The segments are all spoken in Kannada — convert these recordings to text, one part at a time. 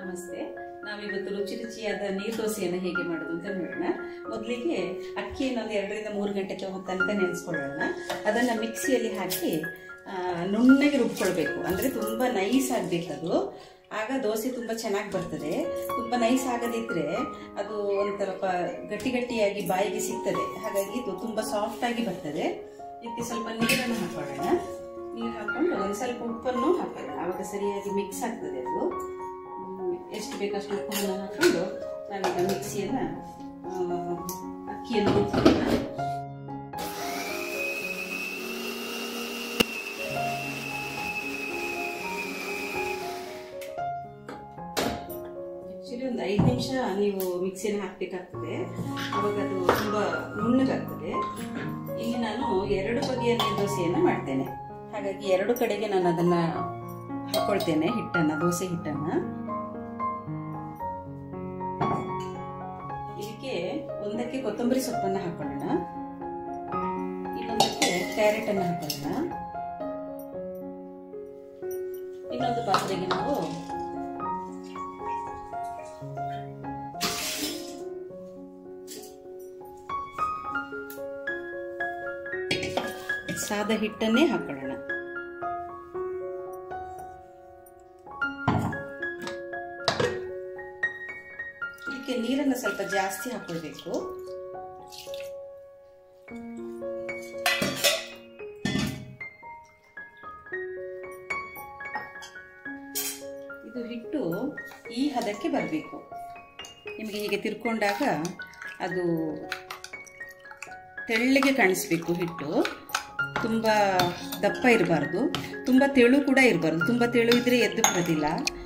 ನಮಸ್ತೆ ನಾವಿವತ್ತು ರುಚಿ ರುಚಿಯಾದ ನೀರು ದೋಸೆಯನ್ನು ಹೇಗೆ ಮಾಡೋದು ಅಂತ ನೋಡೋಣ ಮೊದಲಿಗೆ ಅಕ್ಕಿಯನ್ನು ಒಂದು ಎರಡರಿಂದ ಮೂರು ಗಂಟೆ ತನಕ ನೆನೆಸ್ಕೊಳ್ಳೋಣ ಅದನ್ನು ಮಿಕ್ಸಿಯಲ್ಲಿ ಹಾಕಿ ಆ, ನುಣ್ಣಗೆ ರುಬ್ಕೊಳ್ಬೇಕು ಅಂದರೆ ತುಂಬ ನೈಸ್ ಆಗಬೇಕದು ಆಗ ದೋಸೆ ತುಂಬ ಚೆನ್ನಾಗಿ ಬರ್ತದೆ ತುಂಬ ನೈಸ್ ಆಗದಿದ್ದರೆ ಅದು ಒಂದು ಸ್ವಲ್ಪ ಗಟ್ಟಿ ಗಟ್ಟಿಯಾಗಿ ಬಾಯಿಗೆ ಸಿಗ್ತದೆ ಹಾಗಾಗಿ ಇದು ತುಂಬ ಸಾಫ್ಟಾಗಿ ಬರ್ತದೆ ಇದಕ್ಕೆ ಸ್ವಲ್ಪ ನೀರನ್ನು ಹಾಕೊಳ್ಳೋಣ ನೀರು ಹಾಕೊಂಡು ಒಂದು ಸ್ವಲ್ಪ ಉಪ್ಪನ್ನು ಹಾಕೋಣ ಆವಾಗ ಸರಿಯಾಗಿ ಮಿಕ್ಸ್ ಆಗ್ತದೆ ಅದು ಹ್ಮ್, ಎಷ್ಟು ಬೇಕಷ್ಟು ಉಪ್ಪನ್ನು ಹಾಕೊಂಡು ನಾನೀಗ ಮಿಕ್ಸಿಯನ್ನು ಅಕ್ಕಿಯನ್ನು ರುಬ್ಕೊಳ್ಳೋಣ ಆಕ್ಚುಲಿ ಒಂದು ಐದು ನಿಮಿಷ ನೀವು ಮಿಕ್ಸಿನ ಹಾಕಬೇಕಾಗ್ತದೆ ಅವಾಗ ಅದು ತುಂಬ ನುಣ್ಣಗಾಗ್ತದೆ ಇಲ್ಲಿ ನಾನು ಎರಡು ಬಗೆಯ ನೀರು ದೋಸೆಯನ್ನು ಮಾಡ್ತೇನೆ ಹಾಗಾಗಿ ಎರಡು ಕಡೆಗೆ ನಾನು ಅದನ್ನ ಹಾಕೊಳ್ತೇನೆ ಹಿಟ್ಟನ್ನ ದೋಸೆ ಹಿಟ್ಟನ್ನ ಇದಕ್ಕೆ ಒಂದಕ್ಕೆ ಕೊತ್ತಂಬರಿ ಸೊಪ್ಪನ್ನ ಹಾಕೊಳ್ಳೋಣ ಇನ್ನೊಂದಕ್ಕೆ ಕ್ಯಾರೆಟ್ ಅನ್ನ ಹಾಕೊಳ್ಳೋಣ ಇನ್ನೊಂದು ಪಾತ್ರೆಗೆ ನಾವು ಸಾದ ಹಿಟ್ಟನ್ನೇ ಹಾಕೊಳ್ಳೋಣ ಇದಕ್ಕೆ ನೀರನ್ನು ಸ್ವಲ್ಪ ಜಾಸ್ತಿ ಹಾಕೊಳ್ಬೇಕು ಇದು ಹಿಟ್ಟು ಈ ಹದಕ್ಕೆ ಬರಬೇಕು ನಿಮಗೆ ಹೀಗೆ ತಿರ್ಕೊಂಡಾಗ ಅದು ತೆಳ್ಳಗೆ ಕಾಣಿಸ್ಬೇಕು ಹಿಟ್ಟು ತುಂಬ ದಪ್ಪ ಇರಬಾರ್ದು ತುಂಬ ತೆಳು ಕೂಡ ಇರಬಾರ್ದು ತುಂಬ ತೆಳು ಇದ್ರೆ ಎದ್ದು ಬರೋದಿಲ್ಲ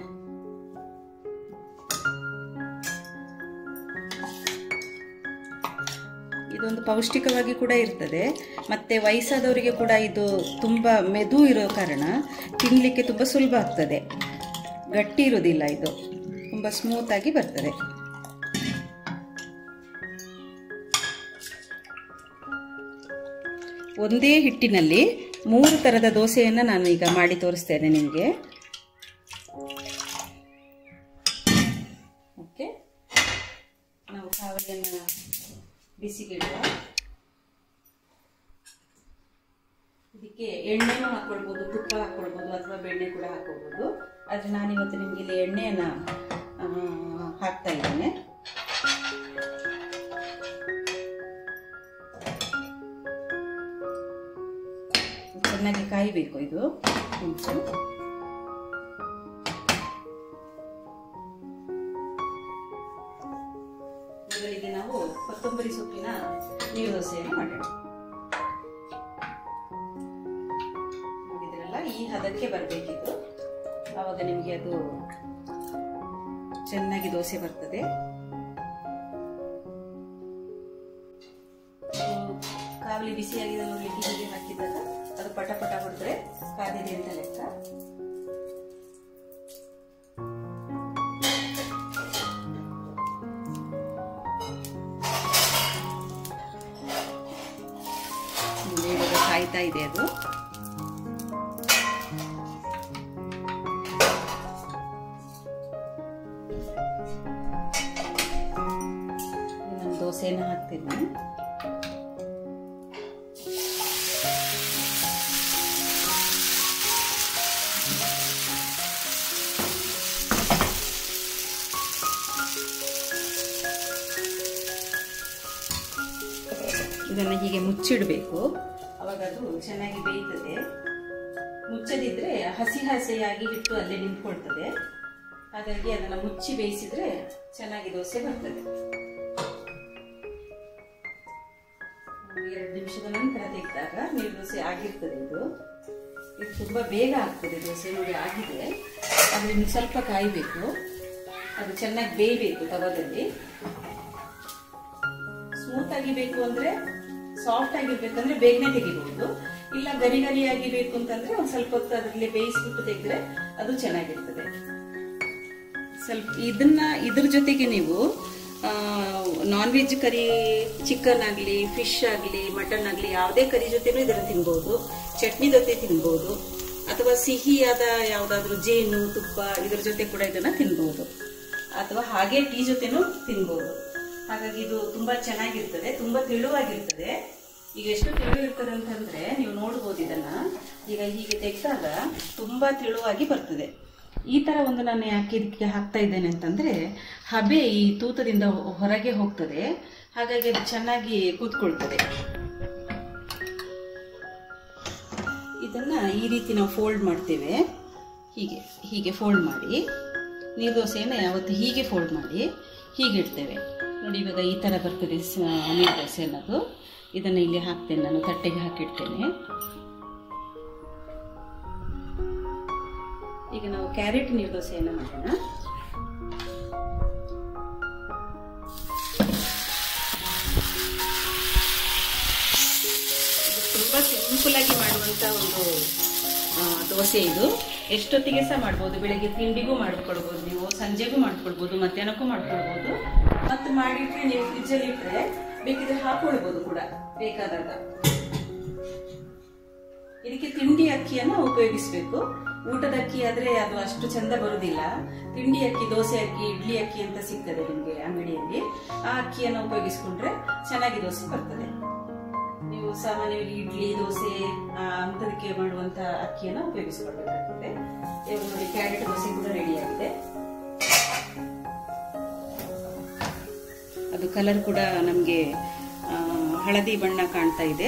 ಇದೊಂದು ಪೌಷ್ಟಿಕವಾಗಿ ಕೂಡ ಇರ್ತದೆ ಮತ್ತೆ ವಯಸ್ಸಾದವರಿಗೆ ಕೂಡ ಇದು ತುಂಬ ಮೆದು ಇರೋ ಕಾರಣ ತಿನ್ನಲಿಕ್ಕೆ ತುಂಬ ಸುಲಭ ಆಗ್ತದೆ ಗಟ್ಟಿ ಇರೋದಿಲ್ಲ ಇದು ತುಂಬ ಸ್ಮೂತ್ ಆಗಿ ಬರ್ತದೆ ಒಂದೇ ಹಿಟ್ಟಿನಲ್ಲಿ ಮೂರು ಥರದ ದೋಸೆಯನ್ನು ನಾನು ಈಗ ಮಾಡಿ ತೋರಿಸ್ತೇನೆ ನಿಮಗೆ ಓಕೆ ನಾವು ಕಾವಲಿಯನ್ನು ಬಿಸಿಗಿಡುವ ಇದಕ್ಕೆ ಎಣ್ಣೆನೂ ಹಾಕೊಳ್ಬೋದು ತುಪ್ಪ ಹಾಕೊಳ್ಬೋದು ಅಥವಾ ಬೆಣ್ಣೆ ಕೂಡ ಹಾಕೋಬಹುದು ಆದರೆ ನಾನಿವತ್ತು ನಿಮಗೆ ಇಲ್ಲಿ ಎಣ್ಣೆಯನ್ನು ಹಾಕ್ತಾ ಇದ್ದೇನೆ ಚೆನ್ನಾಗಿ ಕಾಯಬೇಕು ಇದು ಹುಂಚು ಮೊದಲಿಗೆ ನಾವು ಕೊತ್ತಂಬರಿ ಸೊಪ್ಪಿನ ನೀರು ದೋಸೆಯನ್ನು ಮಾಡೋಣ ನೋಡಿದ್ರಲ್ಲ ಈ ಹದಕ್ಕೆ ಬರಬೇಕಿತ್ತು ಆವಾಗ ನಿಮಗೆ ಅದು ಚೆನ್ನಾಗಿ ದೋಸೆ ಬರ್ತದೆ ಕಾವಲಿ ಬಿಸಿಯಾಗಿದೆ ನೋಡ್ಲಿಕ್ಕೆ ಹೀಗೆ ಹಾಕಿದಾಗ ಅದು ಪಟ ಪಟ ಹೊಡೆದ್ರೆ ಕಾದಿದೆ ಅಂತ ಲೆಕ್ಕ ಇವಾಗ ಕಾಯ್ತಾ ಇದೆ ಅದು ನಾನು ದೋಸೆಯನ್ನು ಹಾಕ್ತೀನಿ ಇದನ್ನು ಹೀಗೆ ಮುಚ್ಚಿಡಬೇಕು ಅವಾಗ ಅದು ಚೆನ್ನಾಗಿ ಬೇಯ್ತದೆ ಮುಚ್ಚದಿದ್ರೆ ಹಸಿ ಹಸಿಯಾಗಿ ಹಿಟ್ಟು ಅಲ್ಲೇ ನಿಂತ್ಕೊಳ್ತದೆ ಹಾಗಾಗಿ ಅದನ್ನು ಮುಚ್ಚಿ ಬೇಯಿಸಿದ್ರೆ ಚೆನ್ನಾಗಿ ದೋಸೆ ಬರ್ತದೆ ಎರಡು ನಿಮಿಷದ ನಂತರ ತೆಗೆದಾಗ ನೀರು ದೋಸೆ ಆಗಿರ್ತದೆ ಇದು ಇದು ತುಂಬ ಬೇಗ ಆಗ್ತದೆ ದೋಸೆ ನೋಡಿ ಆಗಿದೆ ಆದರೆ ಇನ್ನು ಸ್ವಲ್ಪ ಕಾಯಬೇಕು ಅದು ಚೆನ್ನಾಗಿ ಬೇಯಬೇಕು ತವದಲ್ಲಿ ಸ್ಮೂತ್ ಆಗಿ ಬೇಕು ಅಂದ್ರೆ ಸಾಫ್ಟ್ ಆಗಿರ್ಬೇಕಂದ್ರೆ ಬೇಗನೆ ತೆಗಿಬಹುದು ಇಲ್ಲ ಗರಿ ಗರಿಯಾಗಿ ಬೇಕು ಅಂತಂದ್ರೆ ಒಂದ್ ಸ್ವಲ್ಪ ಹೊತ್ತು ಅದರಲ್ಲಿ ಬೇಯಿಸ್ಬಿಟ್ಟು ತೆಗೆದ್ರೆ ಅದು ಚೆನ್ನಾಗಿರ್ತದೆ ಸ್ವಲ್ಪ ಇದನ್ನ ಇದ್ರ ಜೊತೆಗೆ ನೀವು ನಾನ್ ವೆಜ್ ಕರಿ ಚಿಕನ್ ಆಗಲಿ ಫಿಶ್ ಆಗಲಿ ಮಟನ್ ಆಗಲಿ ಯಾವುದೇ ಕರಿ ಜೊತೆನೂ ಇದನ್ನು ತಿನ್ಬಹುದು ಚಟ್ನಿ ಜೊತೆ ತಿನ್ಬಹುದು ಅಥವಾ ಸಿಹಿಯಾದ ಯಾವುದಾದ್ರೂ ಜೇನು ತುಪ್ಪ ಇದ್ರ ಜೊತೆ ಕೂಡ ಇದನ್ನ ತಿನ್ಬಹುದು ಅಥವಾ ಹಾಗೆ ಟೀ ಜೊತೆನೂ ತಿನ್ಬೋದು ಹಾಗಾಗಿ ಇದು ತುಂಬಾ ಚೆನ್ನಾಗಿರ್ತದೆ ತುಂಬಾ ತೆಳುವಾಗಿರ್ತದೆ ಈಗ ಎಷ್ಟು ತೆಳು ಇರ್ತದೆ ಅಂತಂದ್ರೆ ನೀವು ನೋಡ್ಬೋದು ಇದನ್ನ ಈಗ ಹೀಗೆ ತೆಗೆದಾಗ ತುಂಬಾ ತೆಳುವಾಗಿ ಬರ್ತದೆ ಈ ತರ ಒಂದು ನಾನು ಯಾಕೆ ಇದಕ್ಕೆ ಹಾಕ್ತಾ ಇದ್ದೇನೆ ಅಂತಂದ್ರೆ ಹಬೆ ಈ ತೂತದಿಂದ ಹೊರಗೆ ಹೋಗ್ತದೆ ಹಾಗಾಗಿ ಅದು ಚೆನ್ನಾಗಿ ಕೂತ್ಕೊಳ್ತದೆ ಇದನ್ನ ಈ ರೀತಿ ನಾವು ಫೋಲ್ಡ್ ಮಾಡ್ತೇವೆ ಹೀಗೆ ಹೀಗೆ ಫೋಲ್ಡ್ ಮಾಡಿ ನೀರು ದೋಸೆಯನ್ನು ಯಾವತ್ತು ಹೀಗೆ ಫೋಲ್ಡ್ ಮಾಡಿ ಹೀಗೆ ಇಡ್ತೇವೆ ನೋಡಿ ಇವಾಗ ಈ ಥರ ಬರ್ತದೆ ಸ- ನೀರು ದೋಸೆ ಅನ್ನೋದು ಇದನ್ನು ಇಲ್ಲಿ ಹಾಕ್ತೇನೆ ನಾನು ತಟ್ಟೆಗೆ ಹಾಕಿಡ್ತೇನೆ ಈಗ ನಾವು ಕ್ಯಾರೆಟ್ ನೀರು ದೋಸೆಯನ್ನು ಮಾಡೋಣ ಇದು ತುಂಬಾ ಸಿಂಪಲ್ ಆಗಿ ಮಾಡುವಂತ ಒಂದು ಆ, ದೋಸೆ ಇದು ಎಷ್ಟೊತ್ತಿಗೆ ಸಹ ಮಾಡ್ಬೋದು ಬೆಳಿಗ್ಗೆ ತಿಂಡಿಗೂ ಮಾಡ್ಕೊಳ್ಬೋದು ನೀವು ಸಂಜೆಗೂ ಮಾಡ್ಕೊಳ್ಬೋದು ಮಧ್ಯಾಹ್ನಕ್ಕೂ ಮಾಡ್ಕೊಳ್ಬೋದು ಮತ್ತೆ ಮಾಡಿಟ್ರೆ ನೀವು ಫ್ರಿಜ್ಜಲ್ಲಿ ಇಟ್ರೆ ಬೇಕಿದ್ರೆ ಹಾಕೊಳ್ಬೋದು ಕೂಡ ಬೇಕಾದಾಗ ಇದಕ್ಕೆ ತಿಂಡಿ ಅಕ್ಕಿಯನ್ನ ಉಪಯೋಗಿಸಬೇಕು ಊಟದ ಅಕ್ಕಿ ಆದ್ರೆ ಅದು ಅಷ್ಟು ಚಂದ ಬರುದಿಲ್ಲ ತಿಂಡಿ ಅಕ್ಕಿ ದೋಸೆ ಅಕ್ಕಿ ಇಡ್ಲಿ ಅಕ್ಕಿ ಅಂತ ಸಿಗ್ತದೆ ನಿಮ್ಗೆ ಅಂಗಡಿಯಲ್ಲಿ ಆ ಅಕ್ಕಿಯನ್ನು ಉಪಯೋಗಿಸ್ಕೊಂಡ್ರೆ ಚೆನ್ನಾಗಿ ದೋಸೆ ಬರ್ತದೆ ನೀವು ಸಾಮಾನ್ಯವಾಗಿ ಇಡ್ಲಿ ದೋಸೆ ಆ, ಅಂಥದಕ್ಕೆ ಮಾಡುವಂತ ಅಕ್ಕಿಯನ್ನ ಉಪಯೋಗಿಸ್ಕೊಳ್ಬೇಕಾಗ್ತದೆ ಇವಾಗ ನೋಡಿ ಕ್ಯಾರೆಟ್ ದೋಸೆ ಕೂಡ ರೆಡಿ ಆಗಿದೆ ಅದು ಕಲರ್ ಕೂಡ ನಮಗೆ ಹಳದಿ ಬಣ್ಣ ಕಾಣ್ತಾ ಇದೆ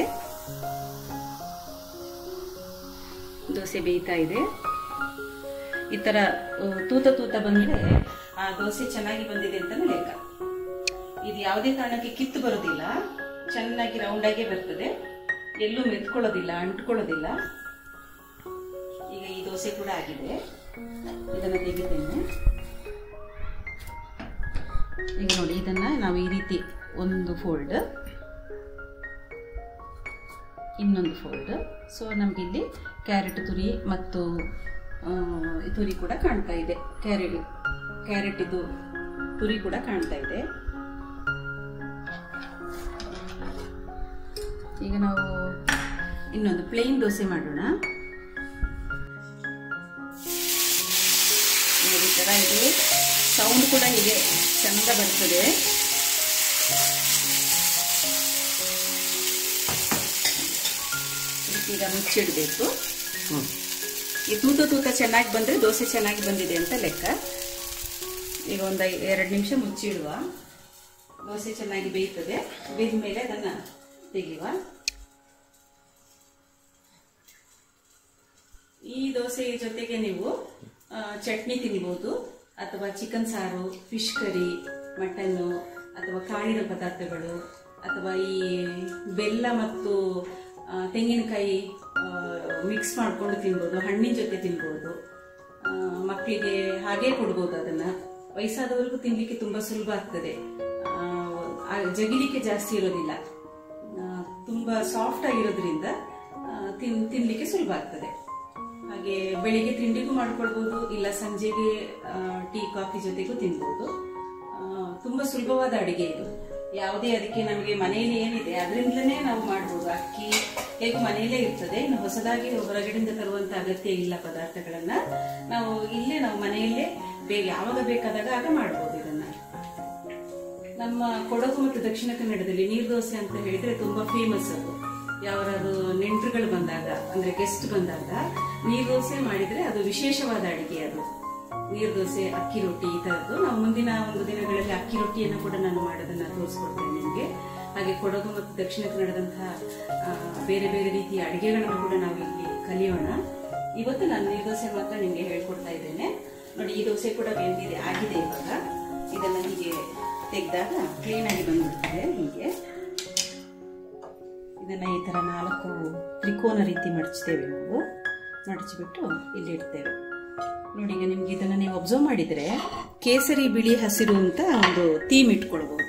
ದೋಸೆ ಬೇಯ್ತಾ ಇದೆ ಈ ತರ ಆ, ತೂತ ತೂತ ಬಂದ್ರೆ ಆ ದೋಸೆ ಚೆನ್ನಾಗಿ ಬಂದಿದೆ ಅಂತಾನೆ ಲೆಕ್ಕ ಇದು ಯಾವುದೇ ಕಾರಣಕ್ಕೆ ಕಿತ್ತು ಬರೋದಿಲ್ಲ ಚೆನ್ನಾಗಿ ರೌಂಡ್ ಆಗೇ ಬರ್ತದೆ ಎಲ್ಲೂ ಮೆತ್ಕೊಳ್ಳೋದಿಲ್ಲ ಅಂಟ್ಕೊಳ್ಳೋದಿಲ್ಲ ಈಗ ಈ ದೋಸೆ ಕೂಡ ಆಗಿದೆ ಇದನ್ನ ತೆಗಿತೇನೆ ಈಗ ನೋಡಿ ಇದನ್ನ ನಾವು ಈ ರೀತಿ ಒಂದು ಫೋಲ್ಡ್ ಇನ್ನೊಂದು ಫೋಲ್ಡ್ ಸೊ ನಮ್ಗೆ ಇಲ್ಲಿ ಕ್ಯಾರೆಟ್ ತುರಿ ಮತ್ತು ಆ, ತುರಿ ಕೂಡ ಕಾಣ್ತಾ ಇದೆ ಕ್ಯಾರೆಟ್ ಕ್ಯಾರೆಟ್ ಇದು ತುರಿ ಕೂಡ ಕಾಣ್ತಾ ಇದೆ ಈಗ ನಾವು ಇನ್ನೊಂದು ಪ್ಲೇನ್ ದೋಸೆ ಮಾಡೋಣ ನೋಡಿ, ಈ ಥರ ಇದು ಸೌಂಡ್ ಕೂಡ ಹೀಗೆ ಚಂದ ಬರ್ತದೆ ಇದಕ್ಕೆ ಈಗ ಮುಚ್ಚಿಡಬೇಕು ಈ ತೂತ ತೂತ ಚೆನ್ನಾಗಿ ಬಂದ್ರೆ ದೋಸೆ ಚೆನ್ನಾಗಿ ಬಂದಿದೆ ಅಂತ ಲೆಕ್ಕ ಈಗ ಒಂದು ಎರಡು ನಿಮಿಷ ಮುಚ್ಚಿಡುವ ದೋಸೆ ಚೆನ್ನಾಗಿ ಬೇಯ್ತದೆ ಬೇಯ್ದ ಮೇಲೆ ಅದನ್ನ ತೆಗೆಯುವ ಈ ದೋಸೆ ಜೊತೆಗೆ ನೀವು ಆ, ಚಟ್ನಿ ತಿನ್ಬೋದು ಅಥವಾ ಚಿಕನ್ ಸಾರು ಫಿಶ್ ಕರಿ ಮಟನ್ನು ಅಥವಾ ಕಾಳಿನ ಪದಾರ್ಥಗಳು ಅಥವಾ ಈ ಬೆಲ್ಲ ಮತ್ತು ಆ, ತೆಂಗಿನಕಾಯಿ ಮಿಕ್ಸ್ ಮಾಡ್ಕೊಂಡು ತಿನ್ಬೋದು ಹಣ್ಣಿನ ಜೊತೆ ತಿನ್ಬೋದು ಆ, ಮಕ್ಕಳಿಗೆ ಹಾಗೆ ಕೊಡ್ಬೋದು ಅದನ್ನ ವಯಸ್ಸಾದವರಿಗೂ ತಿನ್ಲಿಕ್ಕೆ ತುಂಬಾ ಸುಲಭ ಆಗ್ತದೆ ಆ, ಆ, ಜಗಿಲಿಕ್ಕೆ ಜಾಸ್ತಿ ಇರೋದಿಲ್ಲ ಆ, ತುಂಬಾ ಸಾಫ್ಟ್ ಆಗಿರೋದ್ರಿಂದ ಆ, ತಿನ್ ತಿನ್ಲಿಕ್ಕೆ ಸುಲಭ ಆಗ್ತದೆ ಹಾಗೆ ಬೆಳಿಗ್ಗೆ ತಿಂಡಿಗೂ ಮಾಡ್ಕೊಳ್ಬೋದು ಇಲ್ಲ ಸಂಜೆಗೆ ಆ, ಟೀ ಕಾಫಿ ಜೊತೆಗೂ ತಿನ್ಬೋದು ಆ, ತುಂಬಾ ಸುಲಭವಾದ ಅಡಿಗೆ ಇದು ಯಾವುದೇ ಅದಕ್ಕೆ ನಮಗೆ ಮನೆಯಲ್ಲಿ ಏನಿದೆ ಅದರಿಂದಲೇ ನಾವು ಮಾಡ್ಬೋದು ಅಕ್ಕಿ ಹೇಗೂ ಮನೆಯಲ್ಲೇ ಇರ್ತದೆ ಇನ್ನು ಹೊಸದಾಗಿ ಹೊರಗಡೆಯಿಂದ ತರುವಂತ ಅಗತ್ಯ ಇಲ್ಲ ಪದಾರ್ಥಗಳನ್ನ ನಾವು ಇಲ್ಲೇ ನಾವು ಮನೆಯಲ್ಲೇ ಬೇಗ ಯಾವಾಗ ಬೇಕಾದಾಗ ಆಗ ಮಾಡ್ಬೋದು ಇದನ್ನ ನಮ್ಮ ಕೊಡಗು ಮತ್ತು ದಕ್ಷಿಣ ಕನ್ನಡದಲ್ಲಿ ನೀರ್ ದೋಸೆ ಅಂತ ಹೇಳಿದ್ರೆ ತುಂಬಾ ಫೇಮಸ್ ಅದು ಯಾವ್ದಾದ್ರು ನೆಂಟರುಗಳು ಬಂದಾಗ ಅಂದ್ರೆ ಗೆಸ್ಟ್ ಬಂದಾಗ ನೀರ್ ದೋಸೆ ಮಾಡಿದ್ರೆ ಅದು ವಿಶೇಷವಾದ ಅಡಿಗೆ ಅದು ನೀರ್ ದೋಸೆ ಅಕ್ಕಿ ರೊಟ್ಟಿ ಈ ತರದ್ದು ನಾವು ಮುಂದಿನ ಒಂದು ದಿನಗಳಲ್ಲಿ ಅಕ್ಕಿ ರೊಟ್ಟಿಯನ್ನು ಕೂಡ ನಾನು ಮಾಡೋದನ್ನ ತೋರಿಸ್ಕೊಡ್ತೇನೆ ನಿಮಗೆ ಹಾಗೆ ಕೊಡಗು ಮತ್ತು ದಕ್ಷಿಣ ಕನ್ನಡದಂತಹ ಆ, ಬೇರೆ ಬೇರೆ ರೀತಿಯ ಅಡಿಗೆಗಳನ್ನು ಕೂಡ ನಾವು ಇಲ್ಲಿ ಕಲಿಯೋಣ ಇವತ್ತು ನಾನು ನೀರ್ ದೋಸೆ ಮಾತ್ರ ನಿಮಗೆ ಹೇಳ್ಕೊಡ್ತಾ ಇದ್ದೇನೆ ನೋಡಿ ಈ ದೋಸೆ ಕೂಡ ಬೆಂದಿದೆ ಆಗಿದೆ ಇವಾಗ ಇದನ್ನ ಹೀಗೆ ತೆಗೆದಾಗ ಕ್ಲೀನ್ ಆಗಿ ಬಂದ್ಬಿಡ್ತದೆ ಹೀಗೆ ಇದನ್ನ ಈ ತರ ನಾಲ್ಕು ತ್ರಿಕೋನ ರೀತಿ ಮಡಚ್ತೇವೆ ನಾವು ಮಡಚಿಬಿಟ್ಟು ಇಲ್ಲಿ ಇಡ್ತೇವೆ ನೋಡಿ ಈಗ ನಿಮ್ಗೆ ಇದನ್ನ ನೀವು ಅಬ್ಸರ್ವ್ ಮಾಡಿದ್ರೆ ಕೇಸರಿ ಬಿಳಿ ಹಸಿರು ಅಂತ ಒಂದು ಥೀಮ್ ಇಟ್ಕೊಳ್ಬಹುದು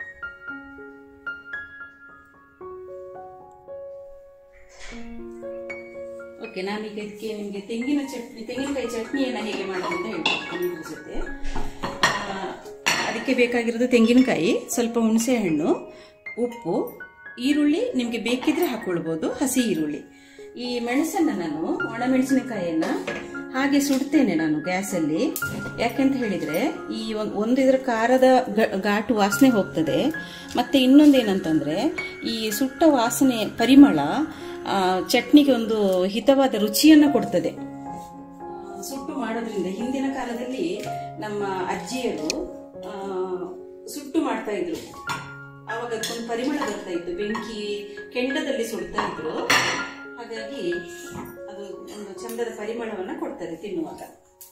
ಓಕೆ ನಾನೀಗ ಇದಕ್ಕೆ ನಿಮಗೆ ತೆಂಗಿನ ಚಟ್ನಿ ತೆಂಗಿನಕಾಯಿ ಚಟ್ನಿಯನ್ನ ಹೇಗೆ ಮಾಡೋದು ಅಂತ ಹೇಳ್ಕೊಡ್ತೀನಿ ಇದ್ರ ಜೊತೆ ಆ, ಅದಕ್ಕೆ ಬೇಕಾಗಿರೋದು ತೆಂಗಿನಕಾಯಿ ಸ್ವಲ್ಪ ಹುಣಸೆ ಹಣ್ಣು ಉಪ್ಪು ಈರುಳ್ಳಿ ನಿಮಗೆ ಬೇಕಿದ್ರೆ ಹಾಕೊಳ್ಬೋದು ಹಸಿ ಈರುಳ್ಳಿ ಈ ಮೆಣಸನ್ನ ನಾನು ಒಣಮೆಣಸಿನಕಾಯಿಯನ್ನ ಹಾಗೆ ಸುಡ್ತೇನೆ ನಾನು ಗ್ಯಾಸಲ್ಲಿ ಯಾಕೆಂತ ಹೇಳಿದರೆ ಈ ಒಂದು ಒಂದು ಇದರ ಖಾರದ ಗ- ಘಾಟು ವಾಸನೆ ಹೋಗ್ತದೆ ಮತ್ತು ಇನ್ನೊಂದೇನಂತಂದರೆ ಈ ಸುಟ್ಟ ವಾಸನೆ ಪರಿಮಳ ಆ, ಚಟ್ನಿಗೆ ಒಂದು ಹಿತವಾದ ರುಚಿಯನ್ನು ಕೊಡ್ತದೆ ಆ, ಸುಟ್ಟು ಮಾಡೋದ್ರಿಂದ ಹಿಂದಿನ ಕಾಲದಲ್ಲಿ ನಮ್ಮ ಅಜ್ಜಿಯರು ಆ, ಸುಟ್ಟು ಮಾಡ್ತಾ ಇದ್ರು ಆವಾಗ ಅದಕ್ಕೊಂದು ಪರಿಮಳ ಬರ್ತಾ ಇತ್ತು ಬೆಂಕಿ ಕೆಂಡದಲ್ಲಿ ಸುಡ್ತಾ ಇದ್ರು ಹಾಗಾಗಿ ಅದು ಒಂದು ಚಂದದ ಪರಿಮಳವನ್ನ ಕೊಡ್ತದೆ ತಿನ್ನುವಾಗ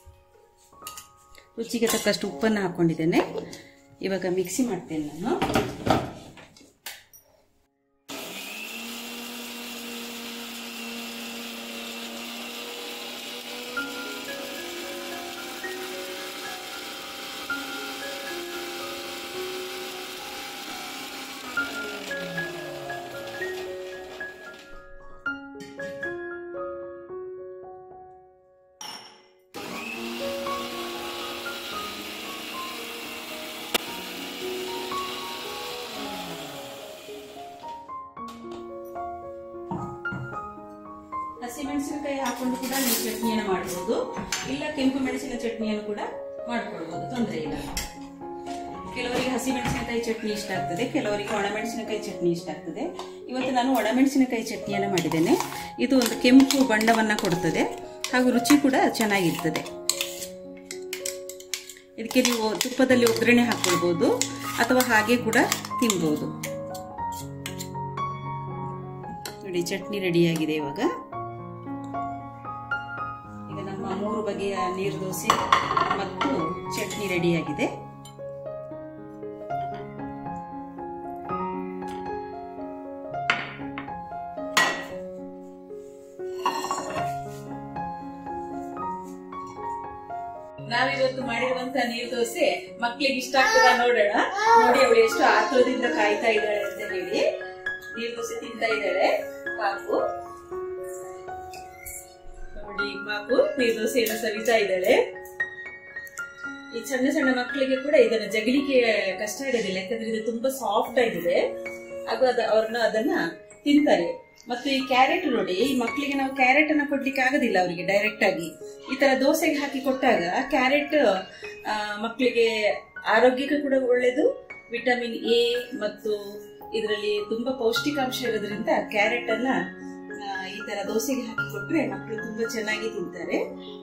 ರುಚಿಗೆ ತಕ್ಕಷ್ಟು ಉಪ್ಪನ್ನು ಹಾಕೊಂಡಿದ್ದೇನೆ ಇವಾಗ ಮಿಕ್ಸಿ ಮಾಡ್ತೇನೆ ನಾನು ಹಸಿಮೆಣಸಿನಕಾಯಿ ಹಾಕೊಂಡು ಕೂಡ ನೀವು ಚಟ್ನಿಯನ್ನು ಮಾಡ್ಬೋದು ಇಲ್ಲ ಕೆಂಪು ಮೆಣಸಿನ ಚಟ್ನಿಯನ್ನು ಕೂಡ ಮಾಡ್ಕೊಳ್ಬೋದು ತೊಂದರೆ ಇಲ್ಲ ಕೆಲವರಿಗೆ ಹಸಿಮೆಣಸಿನಕಾಯಿ ಚಟ್ನಿ ಇಷ್ಟ ಆಗ್ತದೆ ಕೆಲವರಿಗೆ ಒಣಮೆಣಸಿನಕಾಯಿ ಚಟ್ನಿ ಇಷ್ಟ ಆಗ್ತದೆ ಇವತ್ತು ನಾನು ಒಣಮೆಣಸಿನಕಾಯಿ ಚಟ್ನಿಯನ್ನು ಮಾಡಿದ್ದೇನೆ ಇದು ಒಂದು ಕೆಂಪು ಬಣ್ಣವನ್ನ ಕೊಡ್ತದೆ ಹಾಗೂ ರುಚಿ ಕೂಡ ಚೆನ್ನಾಗಿರ್ತದೆ ಇದಕ್ಕೆ ನೀವು ತುಪ್ಪದಲ್ಲಿ ಒಗ್ಗರಣೆ ಹಾಕೊಳ್ಬೋದು ಅಥವಾ ಹಾಗೆ ಕೂಡ ತಿನ್ಬೋದು ನೋಡಿ ಚಟ್ನಿ ರೆಡಿಯಾಗಿದೆ ಇವಾಗ ಈಗ ನಮ್ಮ ಮೂರು ಬಗೆಯ ನೀರು ದೋಸೆ ಮತ್ತು ಚಟ್ನಿ ರೆಡಿಯಾಗಿದೆ ನಾವಿವತ್ತು ಮಾಡಿರುವಂತ ನೀರು ದೋಸೆ ಮಕ್ಳಿಗೆ ಇಷ್ಟ ಆಗ್ತದ ನೋಡೋಣ ನೋಡಿ ಅವಳು ಎಷ್ಟು ಆತುರದಿಂದ ಕಾಯ್ತಾ ಇದ್ದಾಳೆ ಅಂತ ಹೇಳಿ ನೀರು ದೋಸೆ ತಿಂತಾ ಇದ್ದಾಳೆ ಪಾಪು ನೋಡಿ ಪಾಪು ನೀರು ದೋಸೆಯನ್ನು ಸವಿತಾ ಇದ್ದಾಳೆ ಈ ಸಣ್ಣ ಸಣ್ಣ ಮಕ್ಕಳಿಗೆ ಕೂಡ ಇದನ್ನ ಜಗಲಿಕ್ಕೆ ಕಷ್ಟ ಇರೋದಿಲ್ಲ ಯಾಕಂದ್ರೆ ಇದು ತುಂಬಾ ಸಾಫ್ಟ್ ಆಗಿದೆ ಹಾಗೂ ಅದ ಅವ್ರನ್ನ ಅದನ್ನ ತಿಂತಾರೆ ಮತ್ತು ಈ ಕ್ಯಾರೆಟ್ ನೋಡಿ ಈ ಮಕ್ಕಳಿಗೆ ನಾವು ಕ್ಯಾರೆಟ್ ಅನ್ನ ಕೊಡ್ಲಿಕ್ಕೆ ಆಗೋದಿಲ್ಲ ಅವರಿಗೆ ಡೈರೆಕ್ಟ್ ಆಗಿ ಈ ತರ ದೋಸೆಗೆ ಹಾಕಿ ಕೊಟ್ಟಾಗ ಕ್ಯಾರೆಟ್ ಮಕ್ಕಳಿಗೆ ಆರೋಗ್ಯಕ್ಕೆ ಕೂಡ ಒಳ್ಳೆಯದು ವಿಟಮಿನ್ ಎ ಮತ್ತು ಇದರಲ್ಲಿ ತುಂಬಾ ಪೌಷ್ಟಿಕಾಂಶ ಇರೋದ್ರಿಂದ ಕ್ಯಾರೆಟ್ ಅನ್ನ ಆ, ಈ ತರ ದೋಸೆಗೆ ಹಾಕಿ ಕೊಟ್ರೆ ಮಕ್ಕಳು ತುಂಬಾ ಚೆನ್ನಾಗಿ ತಿಂತಾರೆ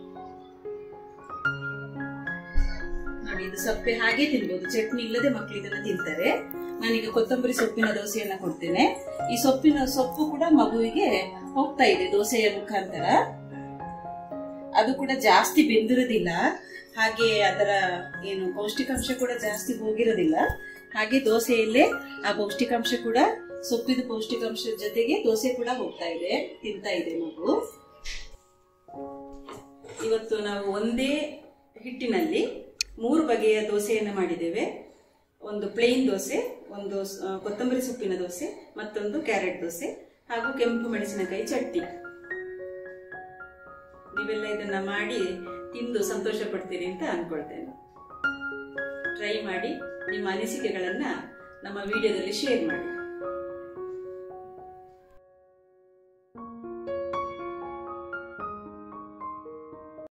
ನೋಡಿ ಇದು ಸೊಪ್ಪೆ ಹಾಗೆ ತಿನ್ಬೋದು ಚಟ್ನಿ ಇಲ್ಲದೆ ಮಕ್ಕಳು ಇದನ್ನ ತಿಂತಾರೆ ನಾನೀಗ ಕೊತ್ತಂಬರಿ ಸೊಪ್ಪಿನ ದೋಸೆಯನ್ನ ಕೊಡ್ತೇನೆ ಈ ಸೊಪ್ಪಿನ ಸೊಪ್ಪು ಕೂಡ ಮಗುವಿಗೆ ಹೋಗ್ತಾ ಇದೆ ದೋಸೆಯ ಮುಖಾಂತರ ಅದು ಕೂಡ ಜಾಸ್ತಿ ಬೆಂದಿರೋದಿಲ್ಲ ಹಾಗೆ ಅದರ ಏನು ಪೌಷ್ಟಿಕಾಂಶ ಕೂಡ ಜಾಸ್ತಿ ಹೋಗಿರೋದಿಲ್ಲ ಹಾಗೆ ದೋಸೆಯಲ್ಲೇ ಆ ಪೌಷ್ಟಿಕಾಂಶ ಕೂಡ ಸೊಪ್ಪಿನ ಪೌಷ್ಟಿಕಾಂಶದ ಜೊತೆಗೆ ದೋಸೆ ಕೂಡ ಹೋಗ್ತಾ ಇದೆ ತಿಂತಾ ಇದೆ ಮಗು ಇವತ್ತು ನಾವು ಒಂದೇ ಹಿಟ್ಟಿನಲ್ಲಿ ಮೂರು ಬಗೆಯ ದೋಸೆಯನ್ನು ಮಾಡಿದ್ದೇವೆ ಒಂದು ಪ್ಲೇನ್ ದೋಸೆ ಒಂದು ಸ್- ಆ, ಕೊತ್ತಂಬರಿ ಸೊಪ್ಪಿನ ದೋಸೆ ಮತ್ತೊಂದು ಕ್ಯಾರೆಟ್ ದೋಸೆ ಹಾಗೂ ಕೆಂಪು ಮೆಣಸಿನಕಾಯಿ ಚಟ್ನಿ ನೀವೆಲ್ಲ ಇದನ್ನ ಮಾಡಿ ತಿಂದು ಸಂತೋಷ ಪಡ್ತೀರಿ ಅಂತ ಅನ್ಕೊಳ್ತೇನೆ ಟ್ರೈ ಮಾಡಿ ನಿಮ್ಮ ಅನಿಸಿಕೆಗಳನ್ನ ನಮ್ಮ ವಿಡಿಯೋದಲ್ಲಿ ಶೇರ್ ಮಾಡಿ